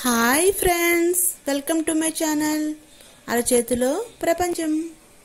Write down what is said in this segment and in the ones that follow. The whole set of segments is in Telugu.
hi friends welcome to my channel అరచేతిలో ప్రపంచం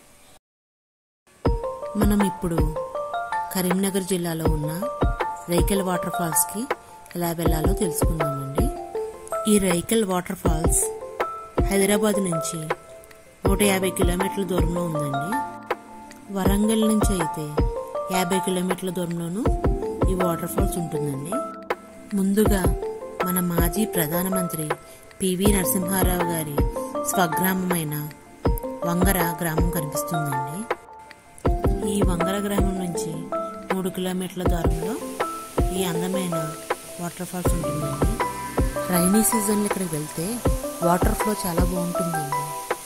మనం ఇప్పుడు కరీంనగర్ జిల్లాలో ఉన్న రైకల్ వాటర్ ఫాల్స్కి ఎలా వెళ్ళాలో తెలుసుకుందామండి ఈ రైకల్ వాటర్ ఫాల్స్ హైదరాబాద్ నుంచి నూట యాభై కిలోమీటర్ల దూరంలో ఉందండి వరంగల్ నుంచి అయితే యాభై కిలోమీటర్ల దూరంలోనూ ఈ వాటర్ ఫాల్స్ ఉంటుందండి ముందుగా మన మాజీ ప్రధానమంత్రి పివి నరసింహారావు గారి స్వగ్రామమైన వంగర గ్రామం కనిపిస్తుందండి ఈ వంగర గ్రామం నుంచి మూడు కిలోమీటర్ల దూరంలో ఈ అందమైన వాటర్ ఫాల్స్ ఉంటుందండి రైనీ సీజన్లో ఇక్కడికి వెళ్తే వాటర్ ఫ్లో చాలా బాగుంటుందండి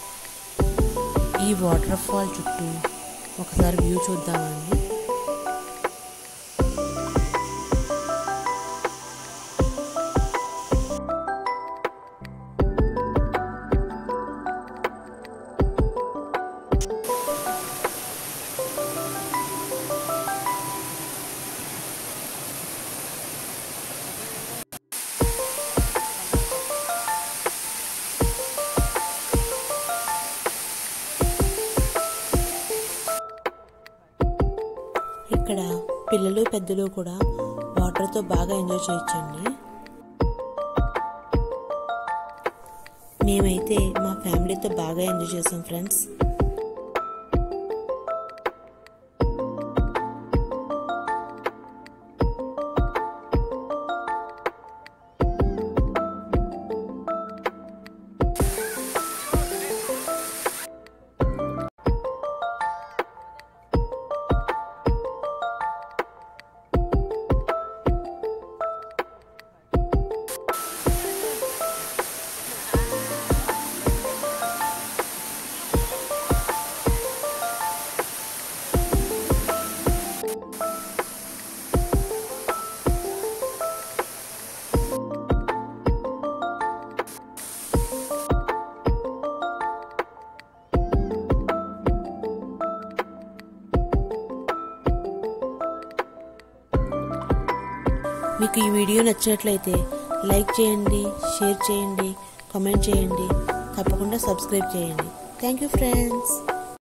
ఈ వాటర్ ఫాల్ చుట్టూ ఒకసారి వ్యూ చూద్దామండి ఇక్కడ పిల్లలు పెద్దలు కూడా వాటర్తో బాగా ఎంజాయ్ చేయొచ్చండి మేమైతే మా ఫ్యామిలీతో బాగా ఎంజాయ్ చేసాం ఫ్రెండ్స్ మీకు ఈ వీడియో నచ్చినట్లయితే లైక్ చేయండి షేర్ చేయండి కామెంట్ చేయండి తప్పకుండా సబ్స్క్రైబ్ చేయండి థ్యాంక్ యూ ఫ్రెండ్స్